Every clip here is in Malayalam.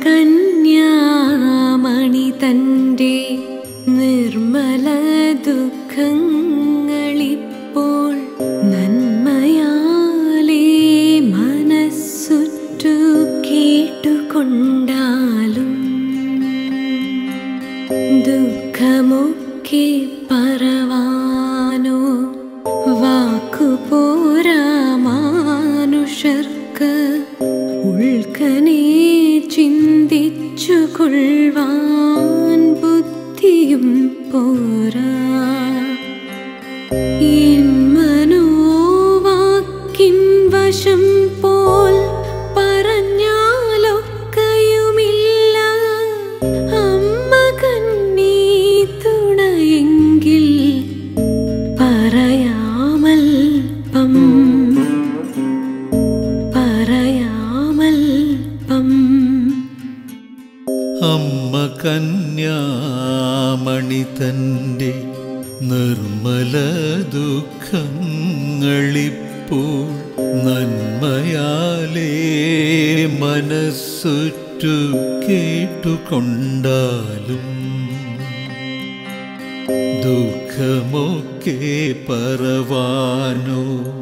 കന്യാമണി തൻ്റെ നിർമ്മല ദുഃഖങ്ങളിപ്പോൾ നന്മയാലേ മനസ്സുറ്റു കേട്ടുകൊണ്ടാലും ദുഃഖമൊക്കെ പറവാനോ വാക്കുപോരാ മാനുഷർക്ക് ഉൾക്കനെ ചിന്തിച്ചു കൊള്ളുവാൻ ബുദ്ധിയും പോരാ എൻ മനോവാക്കിൻ വശം പോൽ പറഞ്ഞാലൊക്കെയുമില്ല അമ്മ കണ്ണീ തുണയെങ്കിൽ പറയാമൽപ്പം പറയാമൽപ്പം അമ്മ കന്യാമണി തൻ്റെ നിർമ്മല ദുഃഖങ്ങളിപ്പോൾ നന്മയാലേ മനസ്സുറ്റു കേട്ടുകൊണ്ടാലും ദുഃഖമൊക്കെ പറവാനോ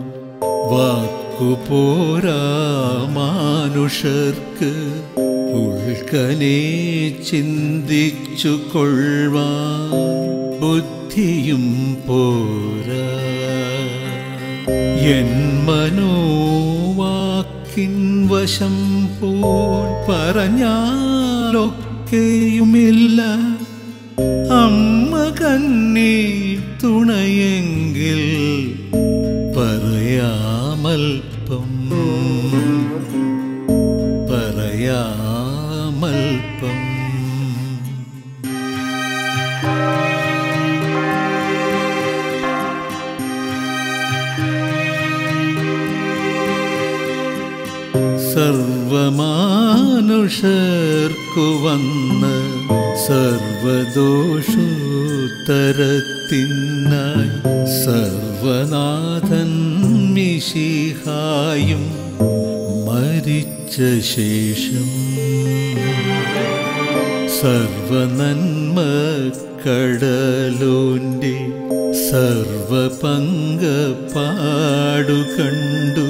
വാക്കുപോരാ മാനുഷർക്ക് ഉൾക്കനെ ചിന്തിച്ചു കൊള്ളുവാൻ ബുദ്ധിയും പോരാ എൻ മനോവാക്കിൻ വശം പോൽ പറഞ്ഞാലൊക്കെയുമില്ല അമ്മ കണ്ണീ തുണയെങ്കിൽ പറയാമൽപ്പം പറയാമൽപ്പം സർവമാനുഷർക്കു വന്ന് സർവദോഷോത്തരത്തിനായി സർവനാഥൻ മിശിഹായും മരിച്ച ശേഷം സർവനന്മ കടലോന്റെ സർവപങ്ക പാടു കണ്ടു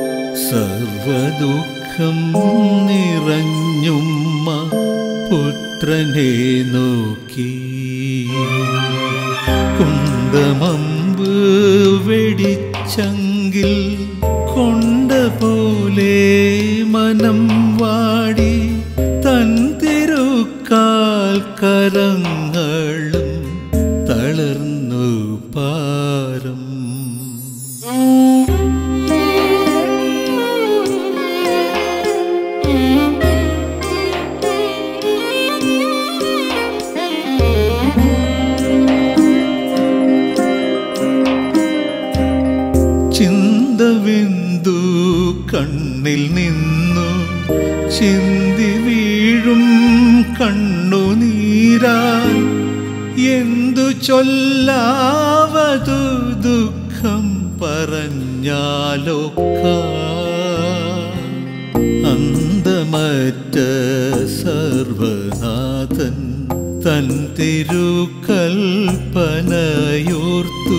സർവദുഃഖം നിറഞ്ഞുമ്മ പുത്രനെ നോക്കി കുന്തമമ്പ് വെടിച്ചങ്കിൽ കൊണ്ട പോലെ മനം വാടി തൻ തിരുക്കാൽ കരങ്ങളും തളർന്നു പാരം ചിന്തവിന്ദു കണ്ണിൽ നിന്നു ചിന്തി വീഴും കണ്ണുനീരാൻ എന്തു ചൊല്ലാവതു ദുഃഖം പറഞ്ഞാലൊക്ക അന്തമറ്റ സർവനാഥൻ തൻ തിരുക്കൽപ്പനയോർത്തു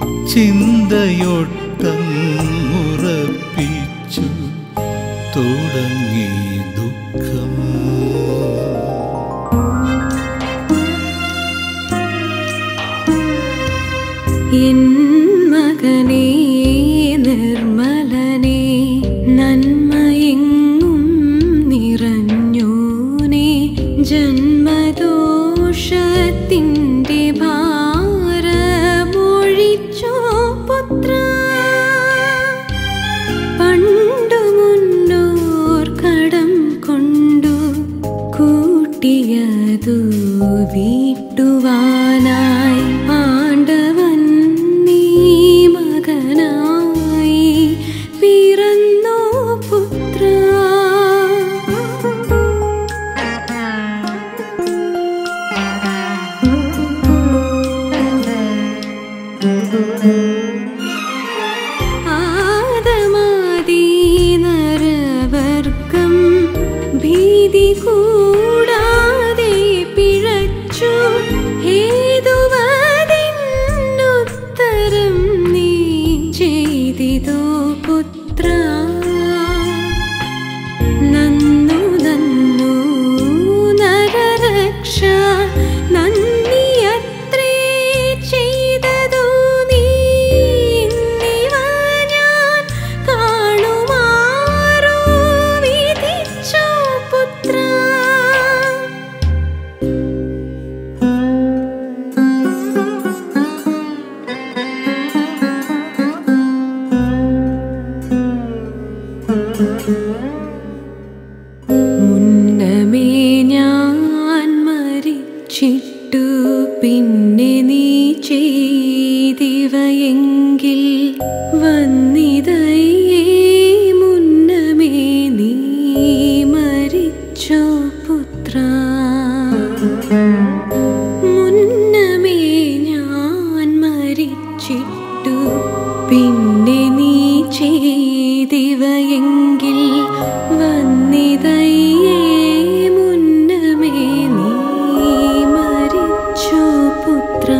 ചിന്തയൊട്ടങ്ങുറപ്പിച്ചു തുടങ്ങി ദുഃഖം എൻ മകനേ നിർമ്മലനേ നന്മയെങ്ങും നിറഞ്ഞോനേ ജന്മദോഷത്തിൻ്റെ ഭാരമൊഴിച്ചോ പുത്ര ചെയ്തോ പുത്ര നന്നു നന്നു നരരക്ഷ നന്ദിയത്രേ ചെയ്തതു നീ ഇന്നിവ ഞാൻ കാണുമാറോ വിധിച്ചോ പുത്ര മുന്നമേ ഞാൻ മരിച്ചിട്ടു പിന്നെ നീ ചെയ്തിവയെങ്കിൽ വന്നിതയേ മുന്നമേ നീ മരിച്ചോ പുത്ര മുന്നമേ ഞാൻ മരിച്ചിട്ടു പിന്നെ നീ ചെയ്തിവയെങ്കിൽ വന്നിതയേ മുന്നമേ നീ മരിച്ചു പുത്ര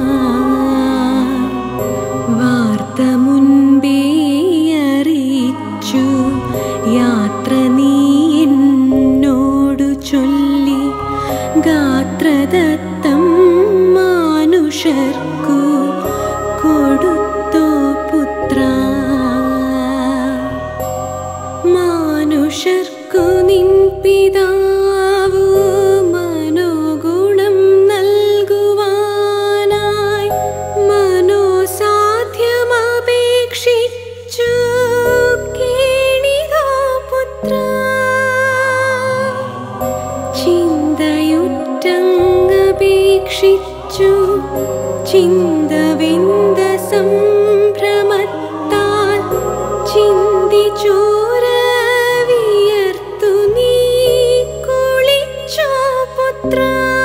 വാർത്ത മുൻപേ അറിയിച്ചു യാത്ര നീ എന്നോടു ചൊല്ലി ഗാത്രദത്തം മാനുഷർക്കു കൊടുത്തോ പുത്ര മാനുഷർക്കു നിൻ പിതാവു മനോഗുണം നൽകുവാനായി മനോസാധ്യമപേക്ഷിച്ചു കേണിതോ പുത്ര ചിന്തയുറ്റങ്ങപേക്ഷിച്ചു ചിന്തവിന്ദ സംഭ്രമത്താൽ ചിന്തി ചോര വിയർത്തു നീ കുളിച്ചോ പുത്ര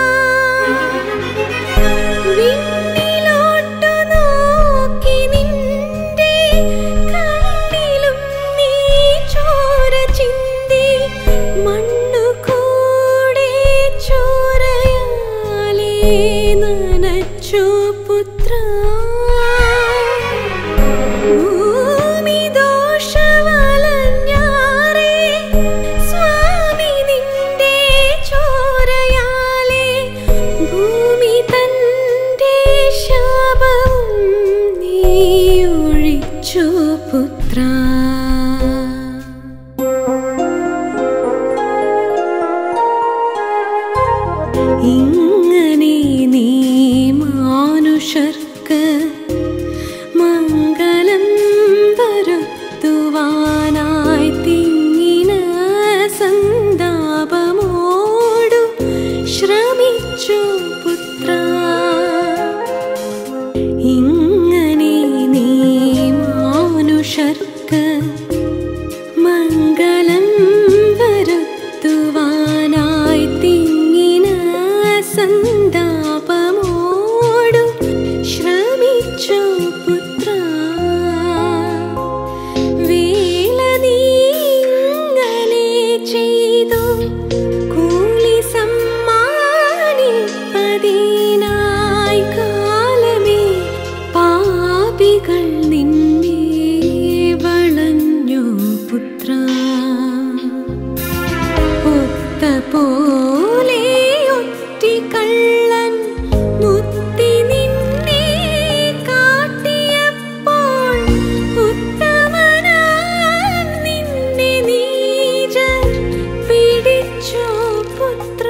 വിണ്ണിലോട്ടു നോക്കി നിന്റെ കണ്ണിലും നീ ചോര ചിന്തി മണ്ണു കൂടെ ചോരയാലേ നനച്ചു പുത്ര ഭൂമി ദോഷവലഞ്ഞാറേ സ്വാമി നിന്റെ ചോരയാലേ ഭൂമി തന്റെ ശാപം നീ ഒഴിച്ചു പുത്ര ഇങ്ങനെ നീ മാനുഷർക്ക് മംഗളം വരുത്തുവാനായി തിങ്ങിന സന്താപമോടു ശ്രമിച്ചു പുത്ര ഇങ്ങനെ നീ മാനുഷർക്ക് മംഗളം വരുത്തുവാനായി തിങ്ങിന സന്താപമോടു ശ്രമിച്ചു പുത്ര വേല നീ ഇങ്ങനെ ചെയ്തു കൂലി സമ്മാനിപ്പതിനായി കാലമേ പാപികൾ നിന്നെ വളഞ്ഞു പുത്ര ഒത്ത പോലെ ഒറ്റിക്കള്ളൻ മുത്തി നിന്നെ കാട്ടിയപ്പോൾ ഉത്തമനാം നിന്നെ നീചർ പിടിച്ചോ പുത്ര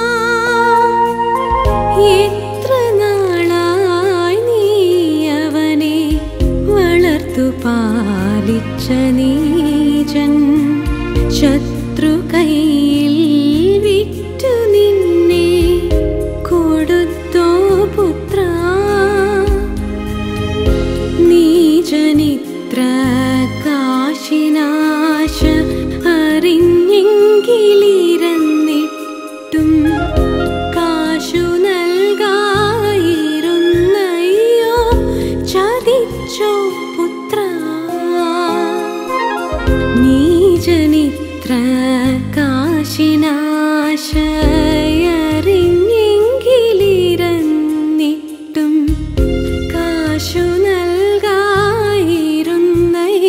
എത്ര നാളായി നീ അവനെ വളർത്തു പാലിച്ച നീജൻ ശത്രു കയ്യിൽ വിറ്റു നിന്നെ കൊടുത്തോ പുത്ര നീജനിത്ര കാശിനാശ അറിഞ്ഞെങ്കിലിരന്നിട്ടും കാശു നൽകായിരുന്നയ്യോ ചതിച്ചോ പുത്ര നീജനിത്ര കാശിനാശയറിഞ്ഞെങ്കിലിരന്നിട്ടും കാശു നൽകായിരുന്നയ്യോ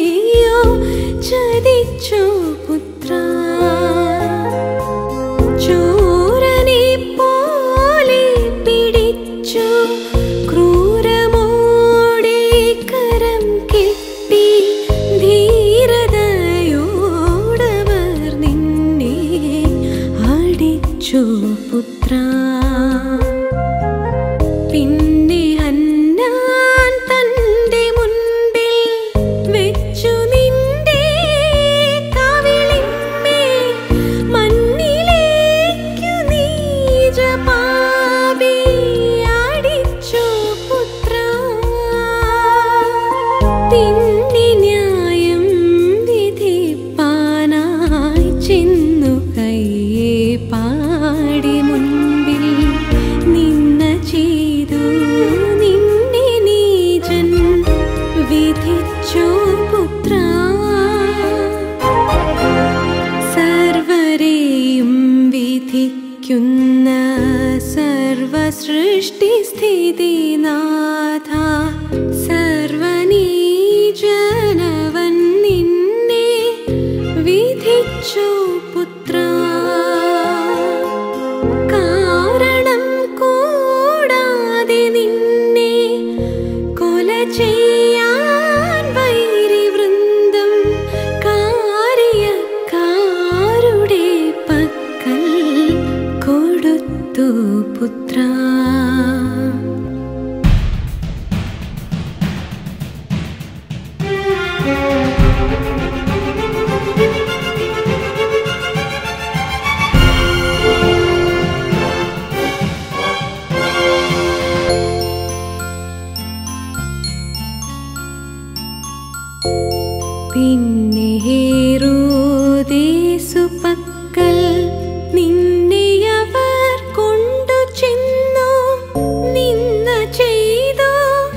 പിന്നെ ഹേരോദേസു പക്കൽ നിന്നെ അവർ കൊണ്ടു ചെന്നു നിന്ന ചെയ്തു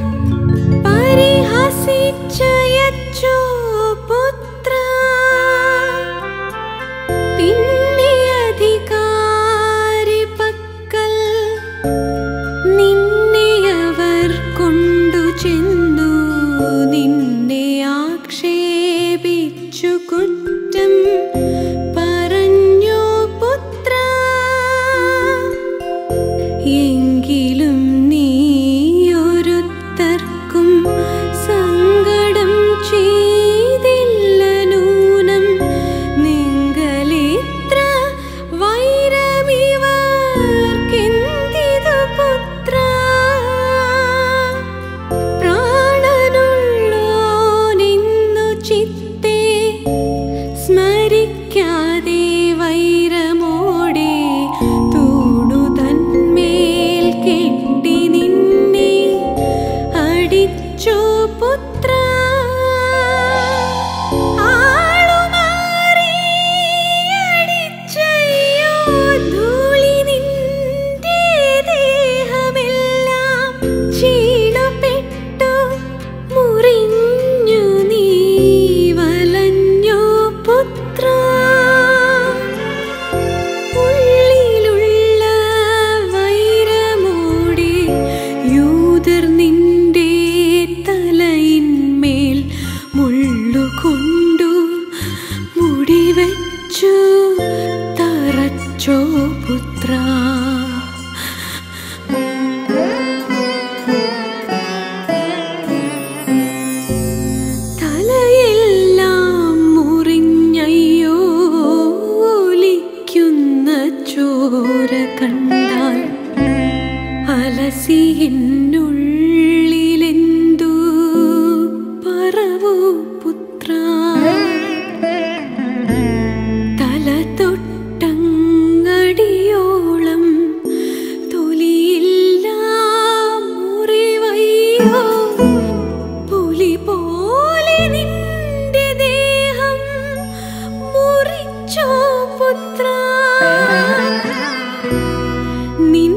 പരിഹസിച്ചയച്ചോ പുത്ര പിന്നെ അധികാരി പക്കൽ നിന്നെ അവർ കൊണ്ടു ചെന്നു നിന്നെ ആക്ഷേപിച്ചു കുറ്റം പറഞ്ഞോ പുത്ര എങ്കിലും നീയൊരുത്തർക്കും സങ്കടം ചെയ്തില്ല നൂനം നിങ്ങളിത്ര വൈരമിവർക്കെന്തിതു പുത്ര പ്രാണനുള്ളോനെന്നു ചിത്തേ സ്മരിക്കാതെ വൈരമോടെ തൂണു തന്മേൽ കെട്ടി നിന്നെ അടിച്ചോ പുത്ര ആളുമാറി അടിച്ചയ്യോ ധൂളി നിന്റെ ദേഹമെല്ലാം ചീണപ്പെട്ടു മുറിഞ്ഞു നീ വലഞ്ഞോ പുത്ര ഉള്ളിലുള്ള വൈരമോടെ യൂതർ നിന്റെ തലയിന്മേൽ മുള്ളുകൊണ്ടു മുടിവെച്ചു തറച്ചോ പുത്ര തലയെല്ലാം മുറിഞ്ഞയ്യോ ഒലിക്കുന്ന ചോര കണ്ടാൽ അലസി എന്നുള്ളിലെന്തു പറവൂ പുത്ര തല തൊട്ടങ്ങടിയോളം തൊലിയില്ല മുറിവയ്യോ പുലി പോലെ നിന്റെ ദേഹം മുറിച്ചോ പുത്ര നിൻ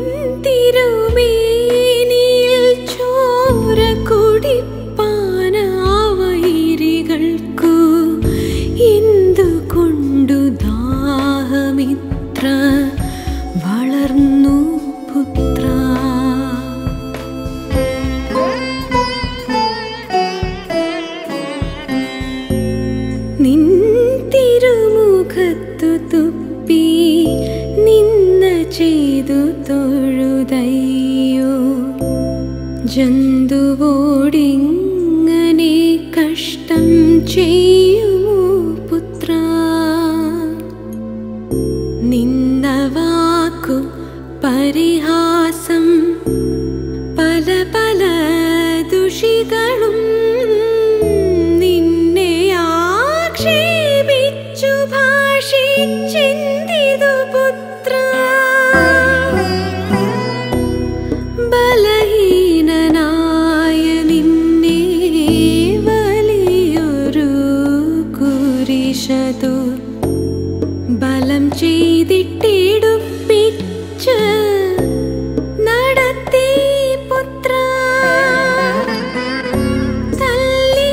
തിരുമേനിയിൽ ചോര കുടിപ്പാനാ വൈരികൾക്കു എന്തുകൊണ്ടു ദാഹമിത്ര വളർന്നു പുത്ര നിൻ തിരുമുഖത്തു തുപ്പി നിന്ന ചെയ്തു തൊഴുതയ്യോ ജന്തുവോടിങ്ങനെ കഷ്ടം ചെയ്യുമോ പുത്ര നിന്ന വാക്കു പരിഹാസം പല പല ദുഷികളും നിന്നെ ആക്ഷേപിച്ചു ഭാഷിച്ചെന്തിതു പുത്ര ബലഹീനനായ നിന്നെ വലിയൊരു കുരിശതു ബലം ചെയ്തിട്ടെടുപ്പിച്ച് നടത്തി പുത്ര തല്ലി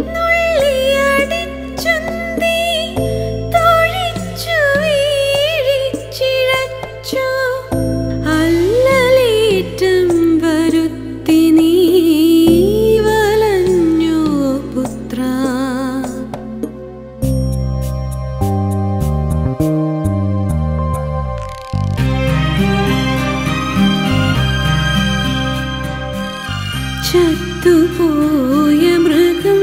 നുള്ളിയടിച്ചുന്തി തൊഴിച്ചു വീഴിച്ചിഴച്ചു അല്ലലേറ്റം വരുത്തി നീ വലഞ്ഞോ പുത്ര ചത്തുപോയ മൃഗം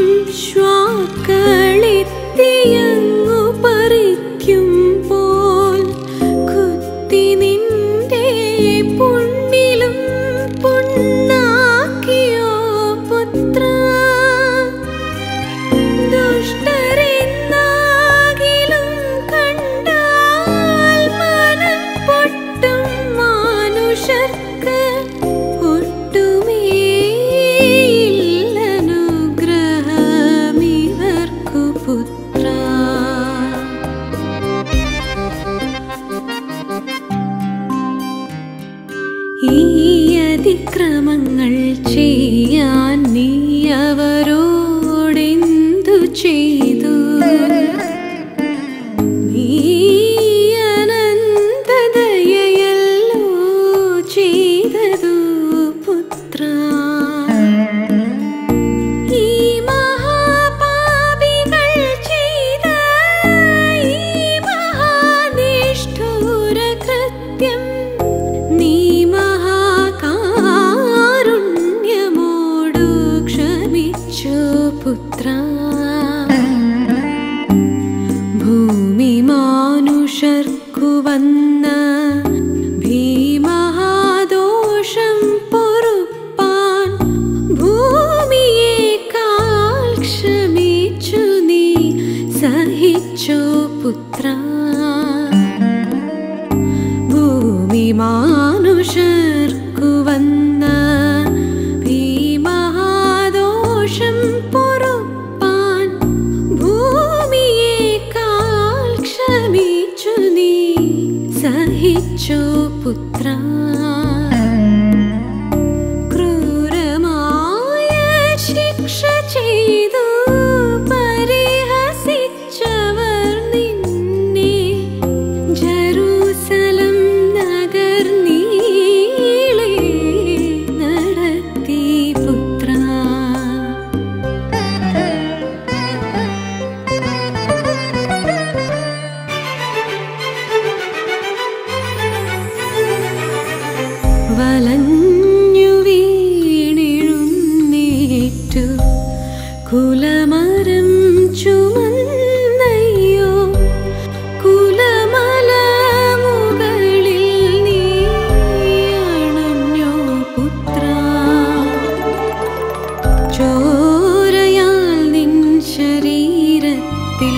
ശ്വാക്കളെത്തിയങ്ങു പറിക്കുമ്പോൾ കുത്തി നിന്റെ പുണ്ണിലും പുണ്ണാക്കിയോ പുത്ര ദുഷ്ടരെന്നാകിലും കണ്ടാൽ മനം പൊട്ടും മാനുഷർക്ക് ഒട്ടുമേ ഇല്ലനുഗ്രഹമിവർ ചെയ്തു നീ അനന്തദയയല്ലോ ചെയ്തതു പുത്ര ഈ മഹാപാപികൾ ചെയ്ത ഈ മഹാനിഷ്ഠൂര കൃത്യം നീ മഹാകാരുണ്യമോടു ക്ഷമിച്ചു പുത്ര ഭൂമി മാനുഷർക്കു വന്ന ഭീമഹാദോഷം പൊറുപ്പാൻ ഭൂമിയേക്കാൾ ക്ഷമിച്ചു നീ സഹിച്ചു പുത്ര ഭൂമി മാനുഷർക്കു വന്ന ഭീമഹാദോഷം പൊറുപ്പാൻ ഭൂമിയേക്കാൾ ക്ഷമിച്ചു നീ സഹിച്ചു പുത്ര ക്രൂരമായ ശിക്ഷ ചെയ്തു പരിഹസിച്ചവർ നിന്നെ ജെറൂസലം നഗർ നീളെ നടത്തി പുത്ര വലഞ്ഞു വീണെഴുന്നേറ്റു കുലമരം ചുമന്നയ്യോ കുലമല മുകളിൽ നീയണഞ്ഞോ പുത്ര ചോരയാൽ നിൻ ശരീരത്തിൽ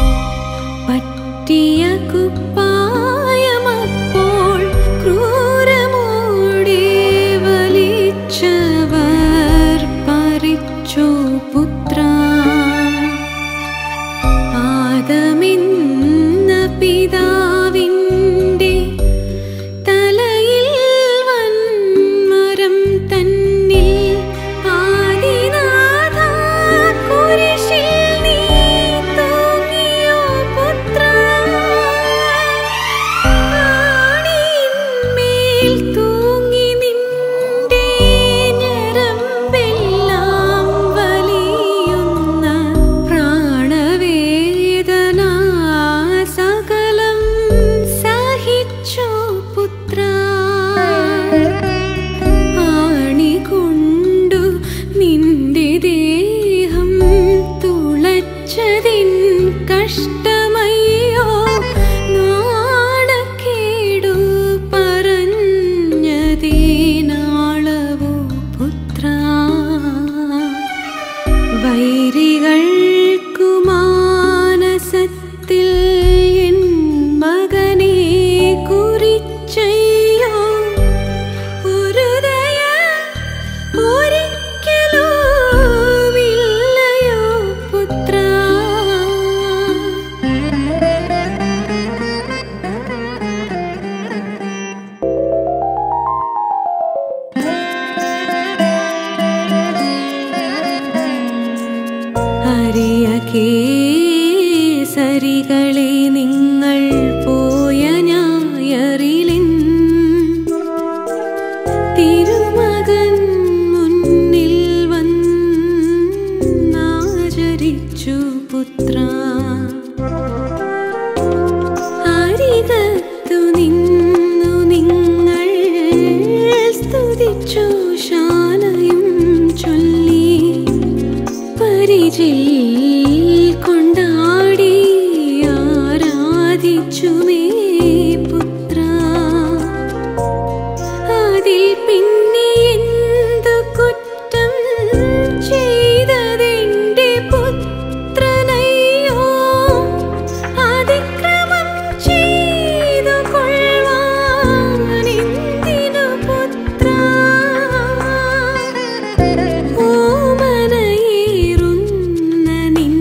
പറ്റിയ കുപ്പായമപ്പോൾ ക്രൂരമോടെ വലിച്ചവർ പറിച്ചു പുത്ര ആദമെന്ന പിതാവിൻ്റെ തലയിൽ വൻമരം തന്നിൽ ആദിനാഥ കുരിശിൽ നീ തൂങ്ങിയോ പുത്ര ആണിന്മേൽ തൂങ്ങി നിന്റെ ഞരമ്പെല്ലാം വലിയുന്ന പ്രാണവേദന സകലം സഹിച്ചോ പുത്ര ആണികൊണ്ടു നിന്റെ ദേഹം തുളച്ചതിൻ കഷ്ടമയ്യോ നാണക്കേടു പറഞ്ഞതേനാളവോ പുത്ര വൈരികൾക്കു മാനസത്തിൽ എൻ മകനെ കുറിച്ചയ്യോ ഒരു ദയ ഒരിക്കലുമില്ലയോ പുത്ര അരിയ കേസരികളെ നിങ്ങൾ പോയ ഞായറിലിൻ തിരുമകൻ മുന്നിൽ വന്നാചരിച്ചു പുത്ര അരികത്തു നിന്നു നിങ്ങൾ സ്തുതിച്ചു ശാലയും ചൊല്ലി പരിചിൽ കൊണ്ടാടി ആരാധിച്ചുമേ പുത്ര അതിൽ പിന്നെ എന്തു കുറ്റം ചെയ്തതെന്റെ പുത്രനയ്യോ അതിക്രമം ചെയ്തു കൊള്ളുവാനെന്തിനു പുത്ര ഓമനയേറുന്ന നിൻ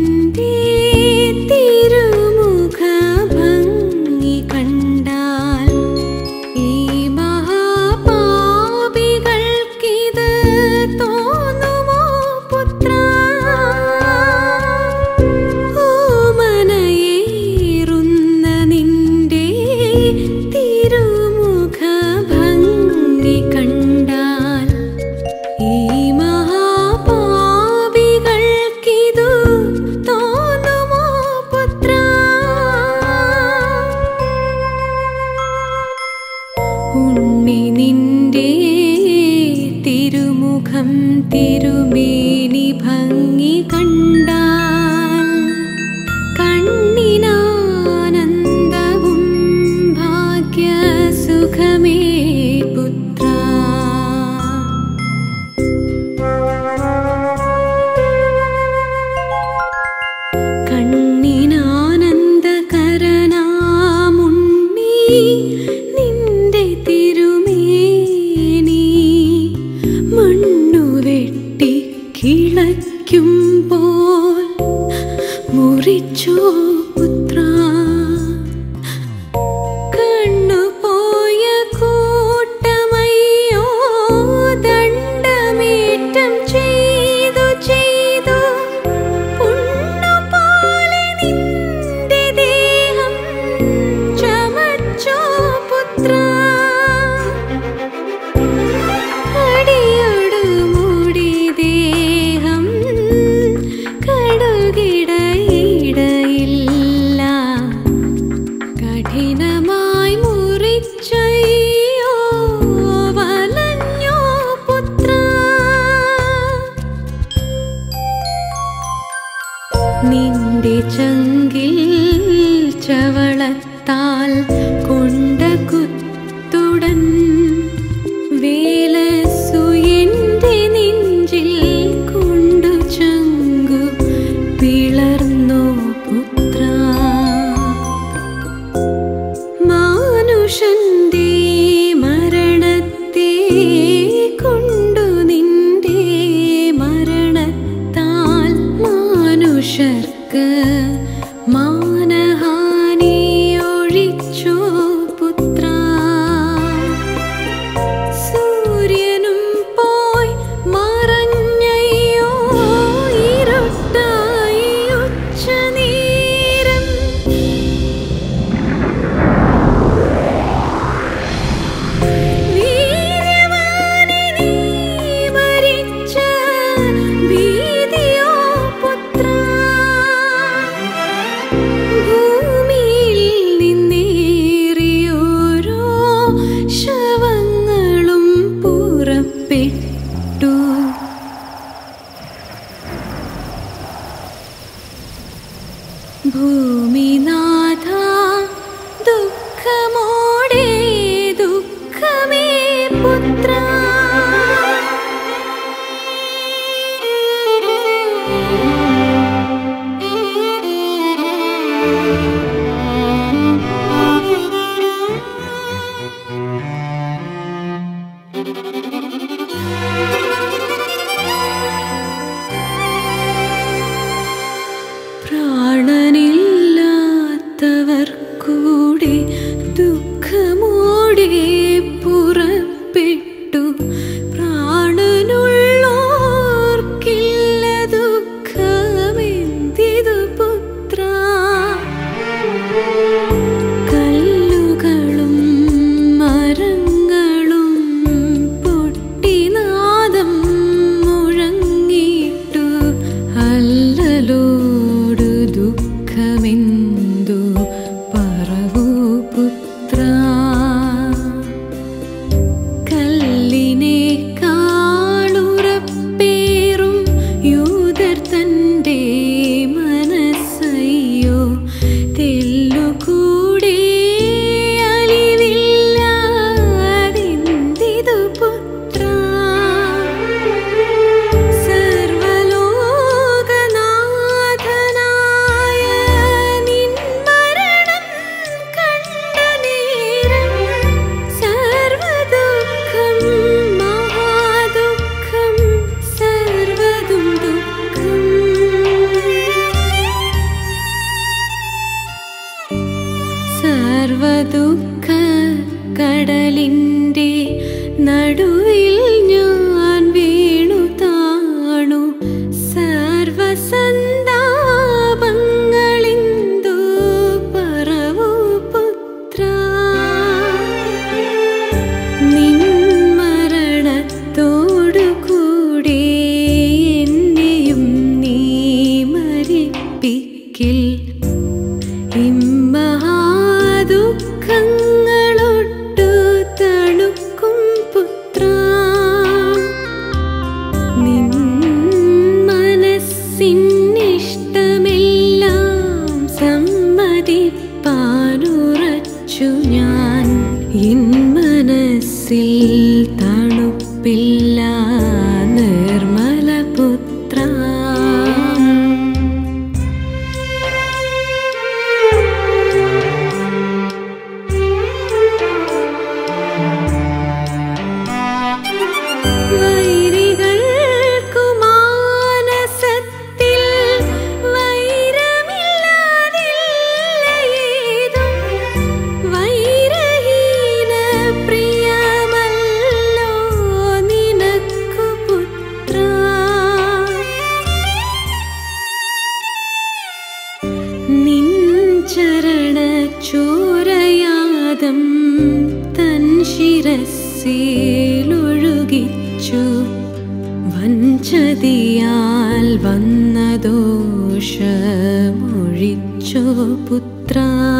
മുറിച്ചോ പുത്ര കണ്ണുപോയ കൂട്ടമയ്യോ ദണ്ഡമേറ്റം ചെയ്തു ചെയ്തു പുണ്ണുപോലെ നിന്റെ ദേഹം ചമച്ചോ പുത്ര അടിയോടു മൂടി ദേഹം കടുകിടയിടയില്ല കഠിനമായി മുറിച്ചയ്യോ വലഞ്ഞോ പുത്ര നിന്റെ ചങ്കിൽ ചവളത്താൽ കൊണ്ട കുത്തുടൻ വേലസു എന്റെ നെഞ്ചിൽ കൊണ്ടു ചങ്കു പിളർന്നോ പുത്ര മാനുഷന്റെ മരണത്തെ കൊണ്ടു നിന്റെ മരണത്താൽ മാനുഷർക്ക് മാനഹാനി ഒഴിച്ചോ പുത്ര സൂര്യനും പോയി മറഞ്ഞയ്യോ ഇരുട്ടായി ഉച്ചനേരം വീര്യവാനെ നീ മരിച്ച വീതിയോ പുത്ര ഭൂമിയിൽ നിന്നേറിയോരോ ശവങ്ങളും പുറപ്പെട്ടു ഭൂമിനാഥ ദുഃഖമോടെ ദുഃഖമേ പുത്ര പ്രാണനില്ലാത്തവർ കൂടെ ദുഃഖമോടെ പുറപ്പെട്ടു പ്രാണനുള്ളോർക്കില്ല ദുഃഖമെന്തിതു പുത്ര കല്ലുകളും മരങ്ങളും പൊട്ടിനാദം മുഴങ്ങിട്ടു അല്ലലോടു ദുഃഖമെന്തു പറവൂ പുത്ര കല്ലിനെ കാളുറപ്പേറും യൂതർ തൻ്റെ മനസ്സയ്യോ തെല്ലുകൂടെ അലിവില്ലാതെന്തിതു പുത്ര സർവലോകനാഥനായ നിൻ മരണം കണ്ട നേരം സർവദുഃഖം മഹാദുഃഖം സർവതും ദുഃഖം സർവദുഃഖ കടലിൻ്റെ നടുവിൽ ഞാൻ വീണു താണു സർവസന്താപങ്ങളെന്തു പറവൂ പുത്ര നിൻ മരണത്തോടു കൂടെ എന്നെയും നീ മരിപ്പിക്കിൽ ഇമ്മഹാദുഃഖങ്ങളൊട്ടു തണുക്കും പുത്ര ചോരയാദം തൻ ശിരസിലൊഴുകിച്ചു വഞ്ചതിയാൽ വന്ന ദോഷമൊഴിച്ചോ പുത്ര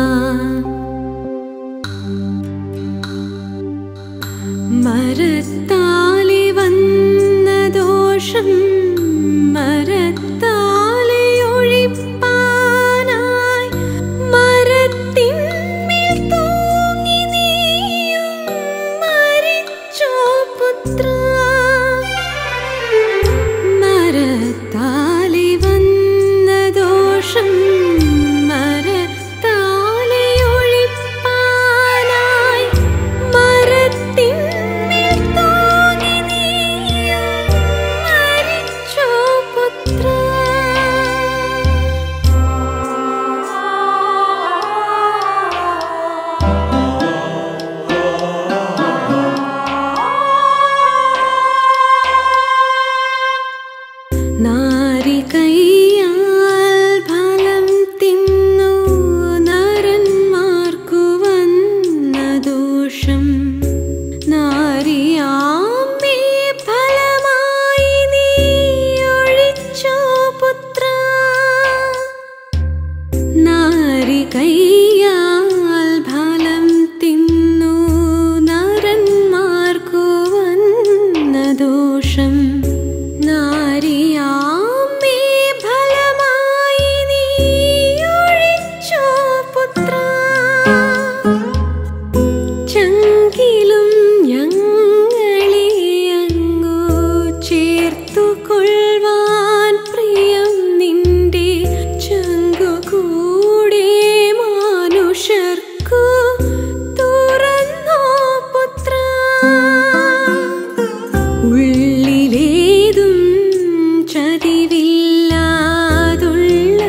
മരത്താലെ വന്ന ദോഷം മരത്താലെ ഒഴിപ്പാനായി മരത്തിന്മേൽ തൂങ്ങി നീയും മരിച്ചോ പുത്ര മരത്താലെ വന്ന ദോഷം മരത്താലെ ഒഴിപ്പാനായി മരത്തിന്മേൽ തൂങ്ങി നീയും മരിച്ചോ പുത്ര നാരികയ്യാൽ ഫലം തിന്നു നരന്മാർക്കു വന്ന ദോഷം നാരിയാമേ ഫലമായി നീ ഒഴിച്ചോ പുത്ര നാരികയ്യാൽ ഫലം തിന്നു നരന്മാർക്കു വന്ന ദോഷം നാരിയാമേ ഫലമായി നീ ഒഴിച്ചോ പുത്ര ചങ്കിലും ഞങ്ങളെ അങ്ങു ചേർത്തു കൊള്ളുവാൻ പ്രിയം നിന്റെ ചങ്കു കൂടെ മാനുഷർക്കു തുറന്നോ പുത്ര ഉള്ളിലേതും ചതിവില്ലാതുള്ള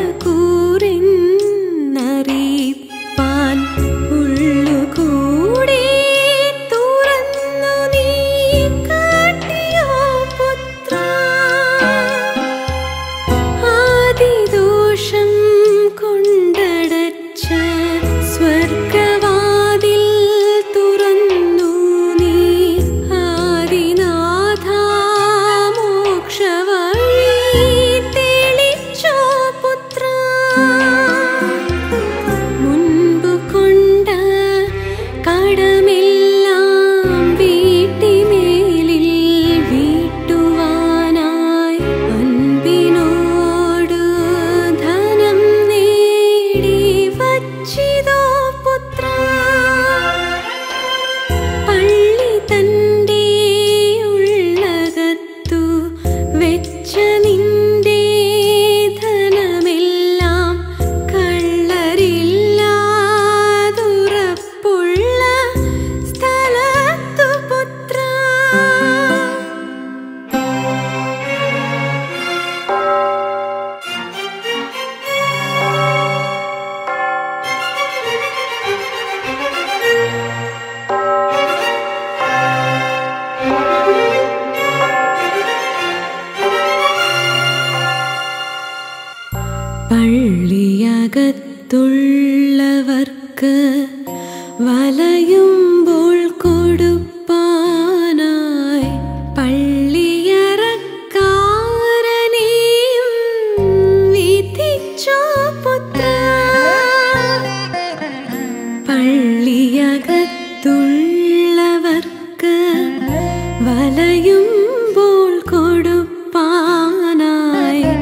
കൂരെന്നറിയിപ്പാൻ ഉള്ളുകൂടെ തുറന്നു നീ കാട്ടിയോ പുത്ര ആദിദോഷം കൊണ്ടടച്ച സ്വർഗവാതിൽ തുറന്നു നീ ആദിനാഥ മോക്ഷവഴി തെളിച്ചോ പുത്ര മുൻപു കൊണ്ട കടമെല്ലാം വീട്ടിമേലിൽ വീട്ടുവാനായി അൻപിനോട് ധനം നേടി വച്ചിതോ പുത്ര പള്ളി തൻ്റെ ഉള്ളകത്തു വെച്ച നിന്റെ ധനമെല്ലാം കള്ളരില്ലാതുറപ്പുള്ള സ്ഥലത്തു പുത്ര പള്ളിയകത്തുള്ളവർക്ക് വലയുമ്പോൾ കൊടുപ്പാനായി പള്ളിയറക്കാരനെയും വിധിച്ചോ പുത്ര പള്ളിയകത്തുള്ളവർക്ക് വലയുമ്പോൾ കൊടുപ്പാനായി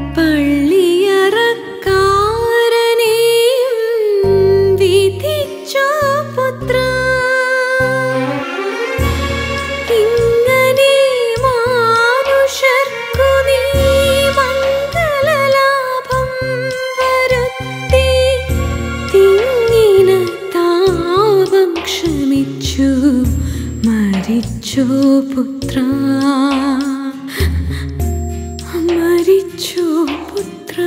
പള്ളിയറക്കാരനെയും വിധിച്ചോ പുത്ര ഇങ്ങനെ മാനുഷർക്കു നീ മംഗളലാഭം വരുത്തി തിങ്ങിന താപം ക്ഷമിച്ചു മരിച്ചോ പുത്ര മരിച്ചോ പുത്ര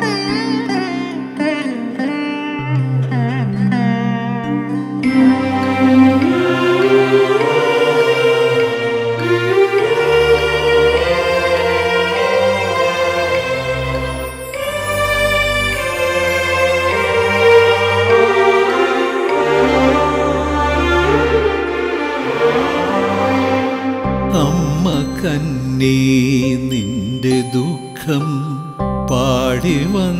Thank കന്നീ നിന്റെ ദുഃഖം പാടി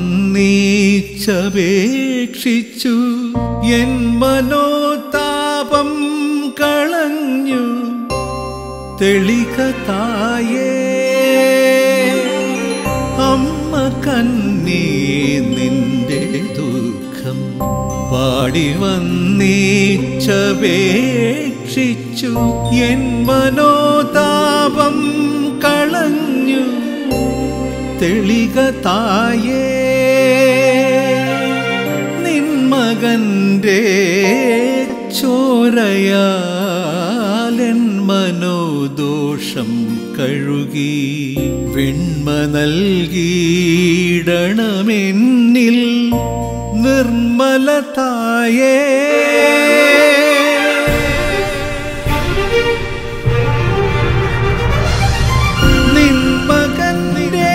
വന്നീച്ചപേക്ഷിച്ചു എൻ മനോതാപം കളഞ്ഞു തെളിക തായേ അമ്മ കന്നീ നിന്റെ ദുഃഖം പാടി വന്നീച്ചപേക്ഷിച്ചു എൻ മനോതാപം കളഞ്ഞു തെളിക തായേ നിൻ മകന്റെ ചോരയാലൻ മനോദോഷം കഴുകി വെണ്മ നൽകിയിടണമെന്നിൽ നിർമ്മല തായേ നിൻ മകന്റെ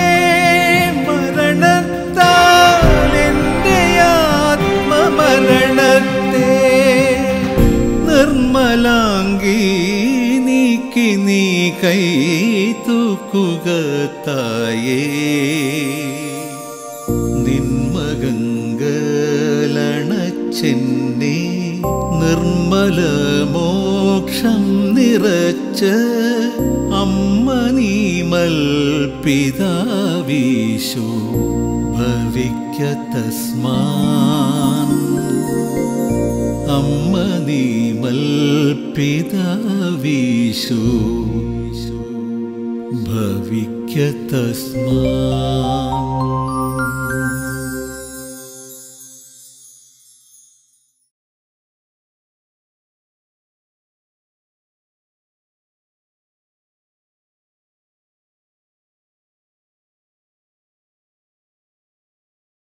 മരണത്താൽ എൻ്റെ ആത്മമരണത്തെ നിർമ്മലാങ്കി നീക്കി നീ കൈ തൂക്കുക തായേ നിൻ മകങ്കലണച്ചെന്നെ നിർമ്മല മോക്ഷം നിറച്ച് അമ്മ നീമൽ പിതാവീശു ഭവിക്ക തസ്മാൻ അമ്മ നീമൽ പിതാവീശു ഭവിക്ക തസ്മാൻ